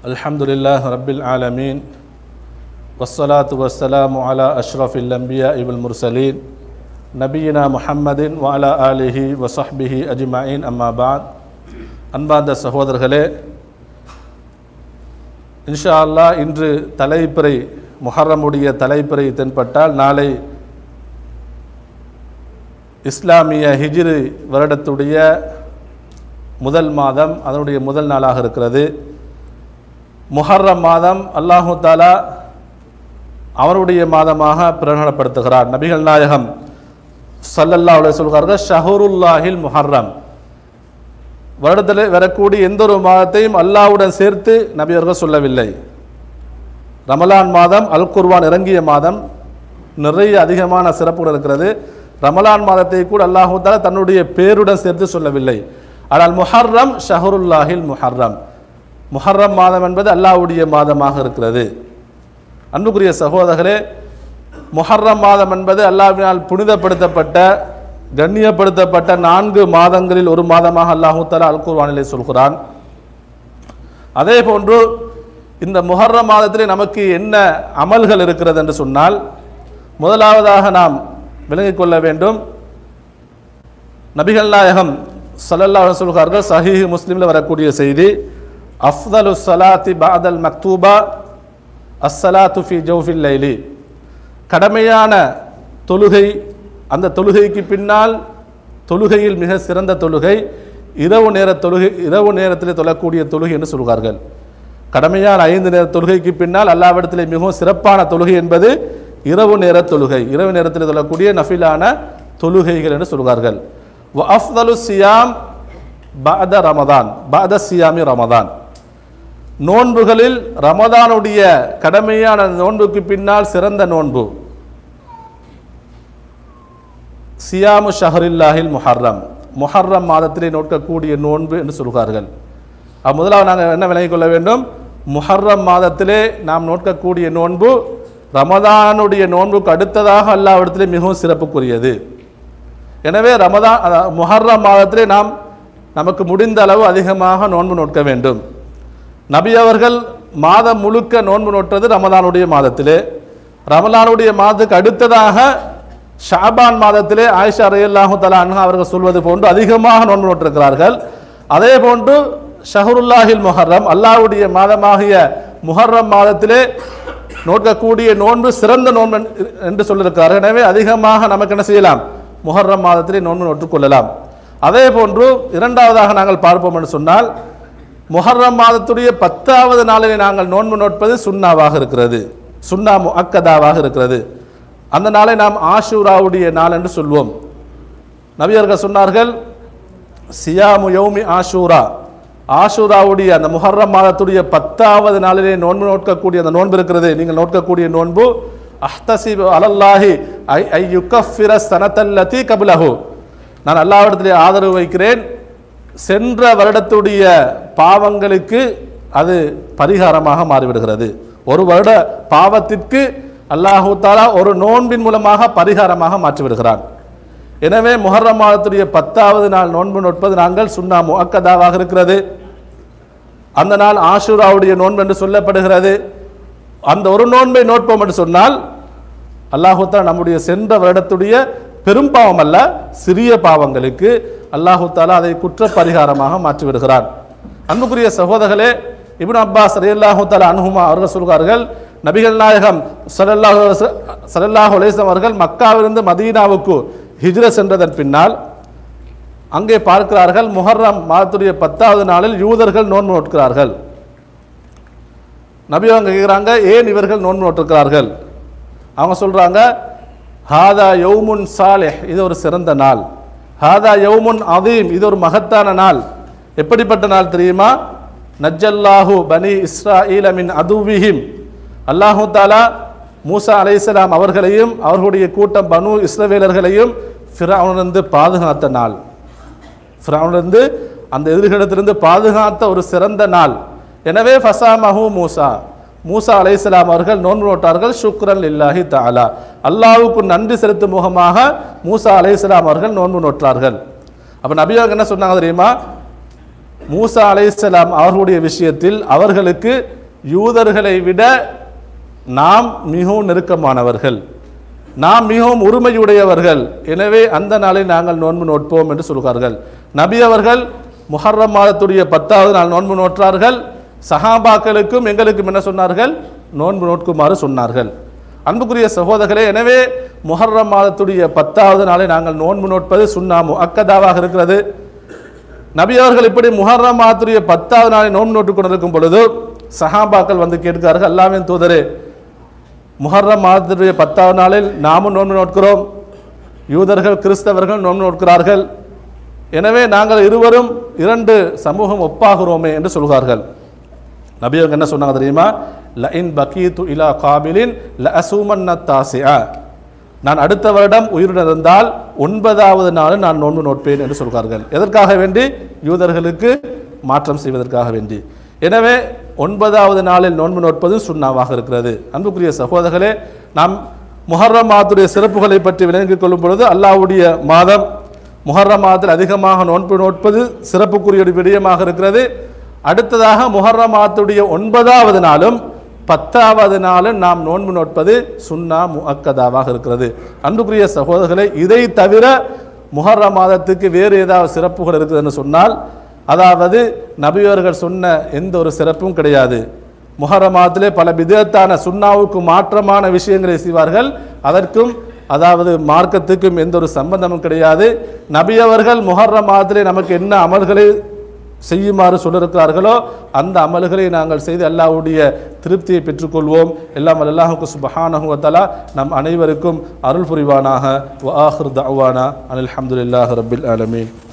الحمد لله رب العالمين والصلاة والسلام على أشرف الأنبياء والمرسلين نبينا محمد وعلى آله وصحبه أجمعين أما بعد அன்பார்ந்த சகோதரர்களே இன்ஷா அல்லாஹ் இன்று தலைப்பிறை முஹர்ரமுடைய தலைப்பிறை தென்பட்டால் நாளை இஸ்லாமிய ஹிஜ்ரு வருடத்துடைய முதல் மாதம் அதனுடைய முதல் நாளாக இருக்கிறது முஹர்ரம் மாதம் அல்லாஹு தாலா அவருடைய மாதமாக பிரகடனப்படுத்துகிறார் நபிகள் நாயகம் சல்லல்லா அலைஹி சொல்கிறார்கள் ஷஹருல்லாஹில் முஹர்ரம் வருடத்தில் வரக்கூடிய எந்த ஒரு மாதத்தையும் அல்லாஹ்வுடன் சேர்த்து நபி அவர்கள் சொல்லவில்லை ரமலான் மாதம் அல் குர்வான் இறங்கிய மாதம் நிறைய அதிகமான சிறப்புகள் இருக்கிறது ரமலான் மாதத்தை கூட அல்லாஹு தாலா தன்னுடைய பேருடன் சேர்த்து சொல்லவில்லை ஆனால் முஹர்ரம் ஷஹருல்லாஹில் முஹர்ரம் முஹர்ரம் மாதம் என்பது அல்லாஹ்வுடைய மாதமாக இருக்கிறது அன்புக்குரிய சகோதரர்களே முஹர்ரம் மாதம் என்பது அல்லாஹ்வினால் புனிதப்படுத்தப்பட்ட கண்ணியப்படுத்தப்பட்ட நான்கு மாதங்களில் ஒரு மாதமாக அல்லாஹு தாலா அல் குர்வானிலே சொல்கிறான் அதே போன்று இந்த முஹர்ரம் மாதத்திலே நமக்கு என்ன அமல்கள் இருக்கிறது என்று சொன்னால் முதலாவதாக நாம் விளங்கிக் கொள்ள வேண்டும் நபிகள் நாயகம் ஸல்லல்லாஹு அலைஹி சொல்கிறார்கள் சஹீஹ் முஸ்லிமில் வரக்கூடிய செய்தி அஃதலு ஸலாத்தி பாதல் மக்தூபா அஸ்ஸலாத்து ஃபி ஜௌஃபில் லைலி கடமையான தொழுகை அந்த தொழுகைக்கு பின்னால் தொழுகையில் மிக சிறந்த தொழுகை இரவு நேர தொழுகை இரவு நேரத்தில் தொழக்கூடிய தொழுகை என்று சொல்கிறார்கள் கடமையான ஐந்து நேர தொழுகைக்கு பின்னால் அல்லாவிடத்திலே மிகவும் சிறப்பான தொழுகை என்பது இரவு நேர தொழுகை இரவு நேரத்தில் தொழக்கூடிய நஃபிலான தொழுகைகள் என்று சொல்கிறார்கள் வ அஃதலு சியாம் பாத ரமதான் பாத சியாமி ரமதான் நோன்புகளில் ரமதானுடைய கடமையான நோன்புக்கு பின்னால் சிறந்த நோன்பு சியாமு ஷஹரில்லாஹில் முஹர்ரம் முஹர்ரம் மாதத்திலே நோக்கக்கூடிய நோன்பு என்று சொல்கிறார்கள் அப்ப முதலாவது நாங்கள் என்ன விளங்கிக் கொள்ள வேண்டும் முஹர்ரம் மாதத்திலே நாம் நோக்கக்கூடிய நோன்பு ரமதானுடைய நோன்புக்கு அடுத்ததாக அல்லாவிடத்திலே மிகவும் சிறப்புக்குரியது எனவே ரமதான் அதாவது முஹர்ரம் மாதத்திலே நாம் நமக்கு முடிந்த அளவு அதிகமாக நோன்பு நோக்க வேண்டும் நபி அவர்கள் மாதம் முழுக்க நோன்பு நோட்டது ரமதானுடைய மாதத்திலே ரமலானுடைய மாதத்துக்கு அடுத்ததாக ஷாபான் மாதத்திலே ஆயிஷா ரயில்லாஹு தலா அன்ஹா அவர்கள் சொல்வது போன்று அதிகமாக நோன்பு நோட்டிருக்கிறார்கள் அதே போன்று ஷஹருல்லாஹில் முஹர்ரம் அல்லாஹ்வுடைய மாதமாகிய முஹர்ரம் மாதத்திலே நோக்கக்கூடிய நோன்பு சிறந்த நோன்பு என்று சொல்லியிருக்கிறார்கள் எனவே அதிகமாக நமக்கு என்ன செய்யலாம் முஹர்ரம் மாதத்திலே நோன்பு நோற்றுக்கொள்ளலாம் அதே போன்று இரண்டாவதாக நாங்கள் பார்ப்போம் என்று சொன்னால் முஹர்ரம் மாதத்துடைய பத்தாவது நாளிலே நாங்கள் நோன்பு நோட்பது சுண்ணாவாக இருக்கிறது சுண்ணா முஅக்கதாவாக இருக்கிறது அந்த நாளை நாம் ஆஷூராவுடைய நாள் என்று சொல்வோம் நபியர்கள் சொன்னார்கள் சியாமு யௌமி ஆஷூரா ஆஷூராவுடைய அந்த முஹர்ரம் மாதத்துடைய பத்தாவது நாளிலே நோன்பு நோக்கக்கூடிய அந்த நோன்பு இருக்கிறது நீங்கள் நோக்கக்கூடிய நோன்பு அஹ்தசிபு அலல்லாஹி ஐ ஐ யுக்கஃபிர சனத்தல்லதி கபிலஹு நான் அல்லாவிடத்திலே ஆதரவு வைக்கிறேன் சென்ற வருடத்துடைய பாவங்களுக்கு அது பரிகாரமாக மாறிவிடுகிறது ஒரு வருட பாவத்திற்கு அல்லாஹு தாலா ஒரு நோன்பின் மூலமாக பரிகாரமாக மாற்றிவிடுகிறான் எனவே முஹர்ரம் மாதத்துடைய பத்தாவது நாள் நோன்பு நோட்பது நாங்கள் சுண்ணா முஅக்கதாவாக இருக்கிறது அந்த நாள் ஆஷூராவுடைய நோன்பு என்று சொல்லப்படுகிறது அந்த ஒரு நோன்பை நோட்போம் என்று சொன்னால் அல்லாஹு தாலா நம்முடைய சென்ற வருடத்துடைய பெரும் பாவம் அல்ல சிறிய பாவங்களுக்கு அல்லாஹு தாலா அதை குற்ற பரிகாரமாக மாற்றி விடுகிறான் அன்புக்குரிய சகோதரர்களே இப்னு அப்பாஸ் ரலியல்லாஹு தாலா அன்ஹுமா அவர்கள் சொல்கிறார்கள் நபிகள் நாயகம் ஸல்லல்லாஹு ஸல்லல்லாஹு அலைஹி வஸல்லம் அவர்கள் மக்காவிலிருந்து மதீனாவுக்கு ஹிஜ்ர சென்றதன் பின்னால் அங்கே பார்க்கிறார்கள் முஹர்ரம் மாதத்துடைய பத்தாவது நாளில் யூதர்கள் நோன்பு நோட்கிறார்கள் நபி அவங்க கேட்குறாங்க ஏன் இவர்கள் நோன்பு நோட்டிருக்கிறார்கள் அவங்க சொல்கிறாங்க ஹாதா யௌமுன் சாலிஹ் இது ஒரு சிறந்த நாள் ஹாதா யௌமுன் அதீம் இது ஒரு மகத்தான நாள் எப்படிப்பட்ட நாள் தெரியுமா நஜ்ஜல்லாஹு பனி இஸ்ராஈல மின் அதுவிஹிம் அல்லாஹு தாலா மூசா அலைஹிஸ்ஸலாம் அவர்களையும் அவர்களுடைய கூட்டம் பனு இஸ்ரவேலர்களையும் ஃபிரௌனிலிருந்து பாதுகாத்த நாள் ஃபிரௌனிலிருந்து அந்த எதிர்களிடத்திலிருந்து பாதுகாத்த ஒரு சிறந்த நாள் எனவே ஃபசாமஹு மூசா மூசா அலைஹிஸ்ஸலாம் அவர்கள் நோன்பு நோட்டார்கள் சுக்ரன் லில்லாஹி தஆலா அல்லாஹ்வுக்கு நன்றி செலுத்தும் முகமாக மூசா அலைஹிஸ்ஸலாம் அவர்கள் நோன்பு நோற்றார்கள் அப்ப நபி அவங்க என்ன சொன்னாங்க தெரியுமா மூசா அலைஹிஸ்ஸலாம் அவர்களுடைய விஷயத்தில் அவர்களுக்கு யூதர்களை விட நாம் மிகவும் நெருக்கமானவர்கள் நாம் மிகவும் உரிமையுடையவர்கள் எனவே அந்த நாளை நாங்கள் நோன்பு நோட்போம் என்று சொல்கிறார்கள் நபி அவர்கள் முஹர்ரம் மாதத்துடைய பத்தாவது நாள் நோன்பு நோற்றார்கள் சஹாபாக்களுக்கும் எங்களுக்கும் என்ன சொன்னார்கள் நோன்பு நோட்குமாறு சொன்னார்கள் அன்புக்குரிய சகோதரர்களே எனவே முஹர்ரம் மாதத்துடைய பத்தாவது நாளை நாங்கள் நோன்பு நோட்பது சுன்னா முஅக்கதாவாக இருக்கிறது நபி அவர்கள் இப்படி முஹர்ரம் மாதத்துடைய பத்தாவது நாளை நோன்பு நோட்டுக் கொண்டிருக்கும் பொழுது சஹாபாக்கள் வந்து கேட்கிறார்கள் அல்லாவின் தூதரே முஹர்ரம் மாதத்துடைய பத்தாவது நாளில் நாமும் நோன்பு நோட்கிறோம் யூதர்கள் கிறிஸ்தவர்கள் நோன்பு நோட்கிறார்கள் எனவே நாங்கள் இருவரும் இரண்டு சமூகம் ஒப்பாகிறோமே என்று சொல்கிறார்கள் நபி அவங்க என்ன சொன்னாங்க தெரியுமா லஇன் பகீது இலா காபிலின் ல அசூமன்ன தாசியா நான் அடுத்த வருடம் உயிருடன் இருந்தால் ஒன்பதாவது நாள் நான் நோன்பு நோட்பேன் என்று சொல்கிறார்கள் எதற்காக வேண்டி யூதர்களுக்கு மாற்றம் செய்வதற்காக வேண்டி எனவே ஒன்பதாவது நாளில் நோன்பு நோட்பது சுண்ணாவாக இருக்கிறது அன்புக்குரிய சகோதரர்களே நாம் முஹர்ரம் மாதத்துடைய சிறப்புகளை பற்றி விளங்கிக் கொள்ளும் பொழுது அல்லாஹ்வுடைய மாதம் முஹர்ரம் மாதத்தில் அதிகமாக நோன்பு நோட்பது சிறப்புக்குரிய ஒரு விடயமாக இருக்கிறது அடுத்ததாக முஹர்ரம் மாதத்துடைய ஒன்பதாவது நாளும் பத்தாவது நாளும் நாம் நோன்பு நோட்பது சுன்னா முஅக்கதாவாக இருக்கிறது அன்புக்குரிய சகோதரர்களே இதை தவிர முஹர்ரம் மாதத்துக்கு வேறு ஏதாவது சிறப்புகள் இருக்குதுன்னு சொன்னால் அதாவது நபியவர்கள் சொன்ன எந்த ஒரு சிறப்பும் கிடையாது முஹர்ரம் மாதத்திலே பல விதத்தான சுன்னாவுக்கு மாற்றமான விஷயங்களை செய்வார்கள் அதற்கும் அதாவது மார்க்கத்துக்கும் எந்த ஒரு சம்பந்தமும் கிடையாது நபி அவர்கள் முஹர்ரம் மாதத்திலே நமக்கு என்ன அமல்களை செய்யுமாறு சொல்லிருக்கிறார்களோ அந்த அமல்களை நாங்கள் செய்து அல்லாஹ்வுடைய திருப்தியை பெற்றுக்கொள்வோம் எல்லாம் அல்லாஹுக்கு சுபஹானஹு வ தஆலா நம் அனைவருக்கும் அருள் புரிவானாக வ ஆஹிர் தஅவானா அனில் ஹம்துலில்லாஹி ரப்பில் ஆலமீன்